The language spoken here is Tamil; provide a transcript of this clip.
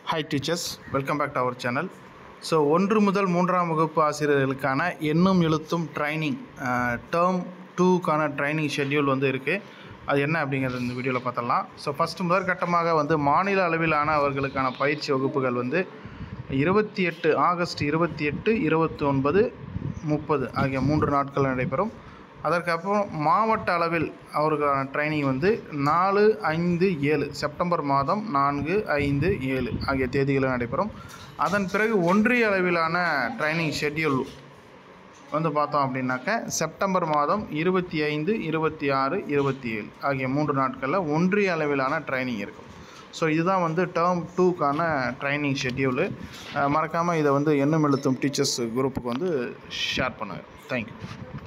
hi teachers welcome back to our channel so ஒன்று முதல் மூன்றாம் வகுப்பு ஆசிரியர்களுக்கான எண்ணும் எழுத்தும் ட்ரைனிங் டேர்ம் டூக்கான ட்ரைனிங் ஷெட்யூல் வந்து இருக்குது அது என்ன அப்படிங்கிறது இந்த வீடியோவில் பார்த்தலாம் ஸோ ஃபஸ்ட்டு முதற்கட்டமாக வந்து மாநில அளவிலான அவர்களுக்கான பயிற்சி வகுப்புகள் வந்து இருபத்தி எட்டு ஆகஸ்ட் இருபத்தி எட்டு இருபத்தி ஒன்பது முப்பது ஆகிய மூன்று நாட்கள் நடைபெறும் அதற்கப்புறம் மாவட்ட அளவில் அவர்களுக்கான ட்ரைனிங் வந்து நாலு ஐந்து ஏழு செப்டம்பர் மாதம் நான்கு ஐந்து ஏழு ஆகிய தேதிகளில் நடைபெறும் அதன் பிறகு ஒன்றிய அளவிலான ட்ரைனிங் ஷெட்யூல் வந்து பார்த்தோம் அப்படின்னாக்க செப்டம்பர் மாதம் இருபத்தி ஐந்து இருபத்தி ஆறு இருபத்தி ஏழு ஆகிய மூன்று நாட்களில் ஒன்றிய அளவிலான ட்ரைனிங் இருக்கும் ஸோ இதுதான் வந்து டேர்ம் டூக்கான ட்ரைனிங் ஷெட்யூலு மறக்காமல் இதை வந்து எண்ணும் எழுத்தும் டீச்சர்ஸ் குரூப்புக்கு வந்து ஷேர் பண்ணுங்கள் தேங்க்யூ